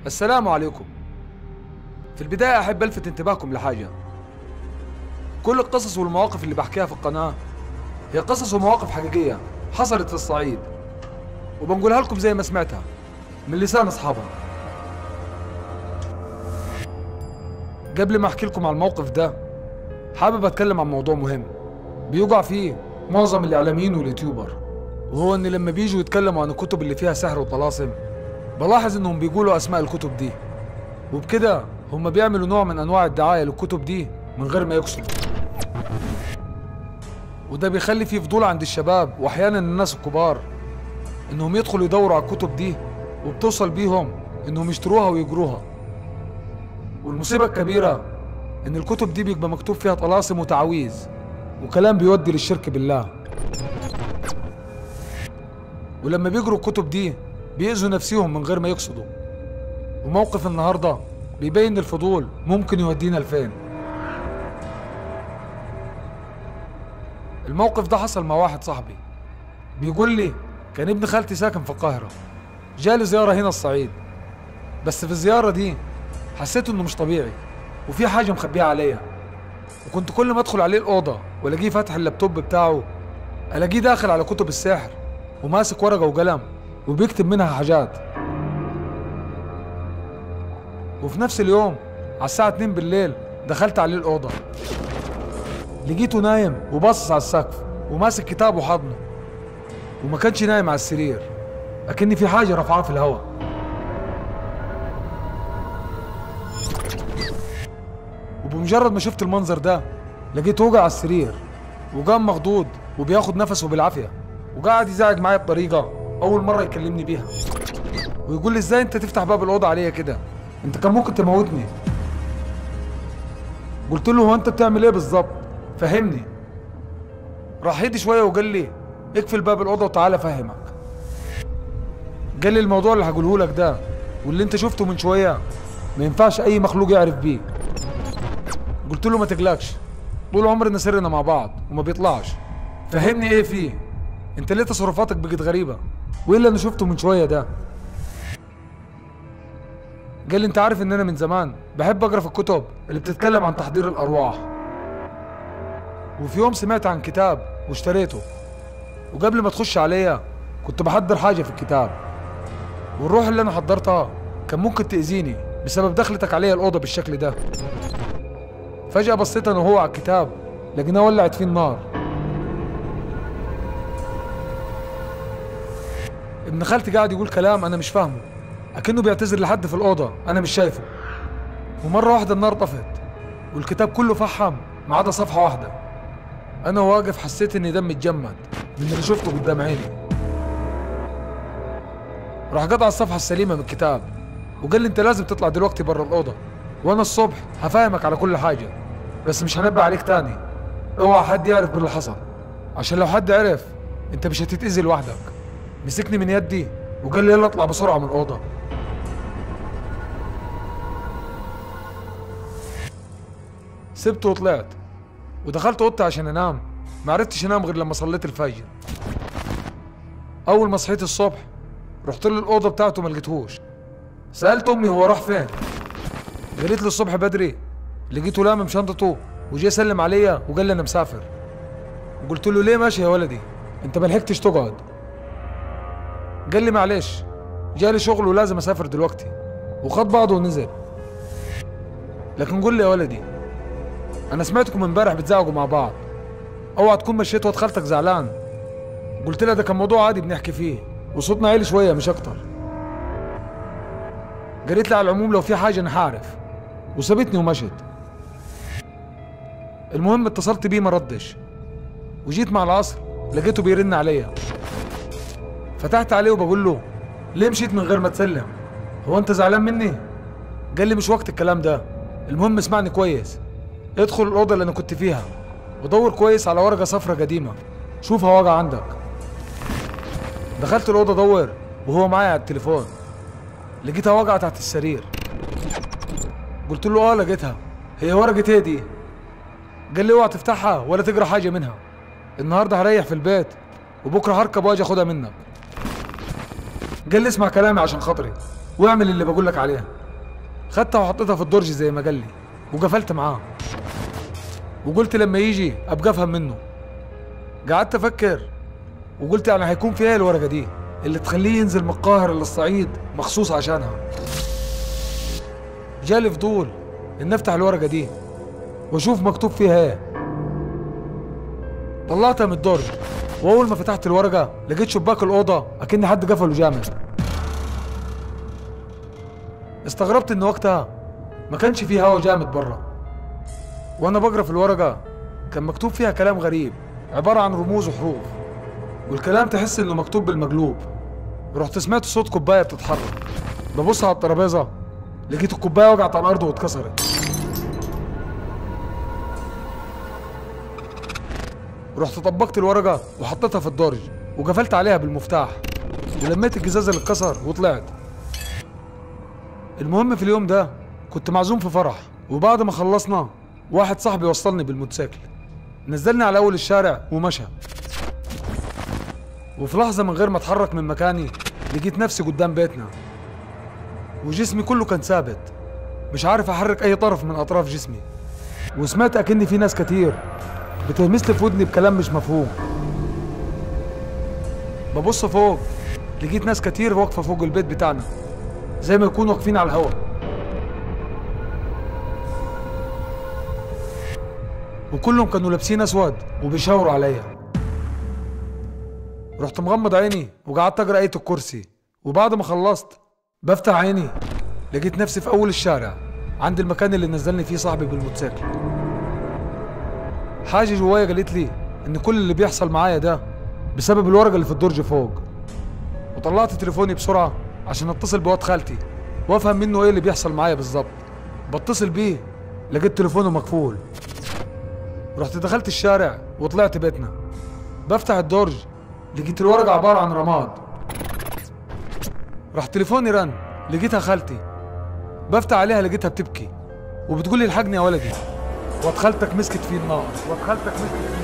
السلام عليكم في البداية أحب ألفت انتباهكم لحاجة كل القصص والمواقف اللي بحكيها في القناة هي قصص ومواقف حقيقية حصلت في الصعيد وبنقولها لكم زي ما سمعتها من لسان أصحابها قبل ما أحكي لكم عن الموقف ده حابب أتكلم عن موضوع مهم بيقع فيه معظم الإعلاميين واليوتيوبر وهو إن لما بيجوا يتكلموا عن الكتب اللي فيها سحر وطلاسم بلاحظ إنهم بيقولوا أسماء الكتب دي وبكده هم بيعملوا نوع من أنواع الدعاية للكتب دي من غير ما يقصدوا وده بيخلي فيه فضول عند الشباب وأحيانا الناس الكبار إنهم يدخلوا يدوروا على الكتب دي وبتوصل بيهم إنهم يشتروها ويجروها والمصيبة الكبيرة إن الكتب دي بيبقى مكتوب فيها طلاسم وتعاويذ وكلام بيودي للشرك بالله ولما بيجروا الكتب دي بيأذوا نفسيهم من غير ما يقصدوا وموقف النهارده بيبين الفضول ممكن يودينا لفين الموقف ده حصل مع واحد صاحبي بيقول لي كان ابن خالتي ساكن في القاهرة جالي زيارة هنا الصعيد بس في الزيارة دي حسيت انه مش طبيعي وفي حاجة مخبيها عليا وكنت كل ما ادخل عليه الأوضة والاقيه فاتح اللابتوب بتاعه الاقيه داخل على كتب السحر وماسك ورقة وقلم وبيكتب منها حاجات وفي نفس اليوم على الساعة 2 بالليل دخلت عليه الأوضة لقيته نايم وباصص على السقف وماسك كتاب وحضنه وما كانش نايم على السرير أكني في حاجة رفعاه في الهواء وبمجرد ما شفت المنظر ده لقيته وقع على السرير وقام مخضوض وبياخد نفسه بالعافية وقاعد يزعج معايا بطريقة أول مرة يكلمني بيها ويقول لي ازاي انت تفتح باب الأوضة عليا كده انت كان ممكن تموتني قلت له هو انت بتعمل ايه بالظبط فهمني راح هدي شويه وقال لي اقفل باب الاوضه وتعالى افهمك قال لي الموضوع اللي هقوله لك ده واللي انت شفته من شويه ما ينفعش اي مخلوق يعرف بيه قلت له ما تقلقش طول عمرنا سرنا مع بعض وما بيطلعش فهمني ايه فيه انت ليه تصرفاتك بقت غريبه وايه اللي انا شفته من شويه ده قال لي انت عارف ان انا من زمان بحب اقرا في الكتب اللي بتتكلم عن تحضير الارواح وفي يوم سمعت عن كتاب واشتريته وقبل ما تخش عليا كنت بحضر حاجه في الكتاب والروح اللي انا حضرتها كان ممكن تاذيني بسبب دخلتك عليا الاوضه بالشكل ده فجاه بصيت انا وهو على الكتاب لقيناه ولعت فيه النار ابن خالتي قاعد يقول كلام انا مش فاهمه اكنه بيعتذر لحد في الاوضه انا مش شايفه ومره واحده النار طفت والكتاب كله فحم ما عدا صفحه واحده انا واقف حسيت اني دمي اتجمد من اللي شفته قدام عيني راح قطع الصفحه السليمه من الكتاب وقال لي انت لازم تطلع دلوقتي بره الاوضه وانا الصبح هفهمك على كل حاجه بس مش هنبه عليك تاني اوعى حد يعرف باللي حصل عشان لو حد عرف انت مش هتتاذي لوحدك مسكني من يدي وقال لي يلا اطلع بسرعه من الاوضه سبته وطلعت ودخلت اوضتي عشان انام ما عرفتش انام غير لما صليت الفجر اول ما صحيت الصبح رحت له الاوضه بتاعته ما لقيتهوش سالت امي هو راح فين قالت لي الصبح بدري لقيته لامم شنطته وجي يسلم عليا وقال لي انا مسافر قلت له ليه ماشي يا ولدي انت ما لحقتش تقعد قال لي معلش جالي شغل ولازم اسافر دلوقتي وخد بعضه ونزل لكن قول لي يا ولدي انا سمعتكم امبارح بتزعجوا مع بعض اوعى تكون مشيت واد خالتك زعلان قلت لها ده كان موضوع عادي بنحكي فيه وصوتنا عالي شويه مش اكتر قالت لي على العموم لو في حاجه انا هعرف وسابتني ومشت المهم اتصلت بيه ما ردش وجيت مع العصر لقيته بيرن عليا فتحت عليه وبقول له ليه مشيت من غير ما تسلم هو انت زعلان مني قال لي مش وقت الكلام ده المهم اسمعني كويس ادخل الأوضة اللي أنا كنت فيها ودور كويس على ورقة صفرة قديمة شوفها واقعة عندك دخلت الأوضة دور وهو معايا على التليفون لقيتها واقعة تحت السرير قلت له اه لقيتها هي ورقة ايه دي قال لي اوعى تفتحها ولا تقرا حاجة منها النهاردة هريح في البيت وبكرة هركب واجي اخدها منك قال لي اسمع كلامي عشان خاطري واعمل اللي بقول لك عليه خدتها وحطيتها في الدرج زي ما قال لي وقفلت معاه وقلت لما يجي ابقى افهم منه قعدت افكر وقلت يعني هيكون فيها الورقه دي اللي تخليه ينزل من القاهره للصعيد مخصوص عشانها جالي فضول ان افتح الورقه دي واشوف مكتوب فيها ايه طلعتها من الدرج واول ما فتحت الورقه لقيت شباك الاوضه اكن حد قفله جامد استغربت ان وقتها ما كانش فيه هوا جامد بره وانا بقرا في الورقه كان مكتوب فيها كلام غريب عباره عن رموز وحروف والكلام تحس انه مكتوب بالمقلوب رحت سمعت صوت كوبايه بتتحرك ببص على الترابيزه لقيت الكوبايه وقعت على الارض واتكسرت رحت طبقت الورقه وحطيتها في الدرج وقفلت عليها بالمفتاح ولميت الجزاز اللي اتكسر وطلعت المهم في اليوم ده كنت معزوم في فرح وبعد ما خلصنا واحد صاحبي وصلني بالموتوسيكل نزلني على اول الشارع ومشى وفي لحظة من غير ما اتحرك من مكاني لقيت نفسي قدام بيتنا وجسمي كله كان ثابت مش عارف احرك اي طرف من اطراف جسمي وسمعت اكن في ناس كتير بتهمس لي في ودني بكلام مش مفهوم ببص فوق لقيت ناس كتير واقفة فوق البيت بتاعنا زي ما يكونوا واقفين على الهوا وكلهم كانوا لابسين اسود وبيشاوروا عليا رحت مغمض عيني وقعدت اقرا ايه الكرسي وبعد ما خلصت بفتح عيني لقيت نفسي في اول الشارع عند المكان اللي نزلني فيه صاحبي بالموتوسيكل حاجه جوايا قالت لي ان كل اللي بيحصل معايا ده بسبب الورقه اللي في الدرج فوق وطلعت تليفوني بسرعه عشان اتصل بواد خالتي وافهم منه ايه اللي بيحصل معايا بالظبط بتصل بيه لقيت تليفونه مقفول رحت دخلت الشارع وطلعت بيتنا بفتح الدرج لقيت الورقة عبارة عن رماد راح تليفوني رن لقيتها خالتي بفتح عليها لقيتها بتبكي وبتقول لي الحقني يا ولدي واد خالتك مسكت فيه النار واد خالتك مسكت فيه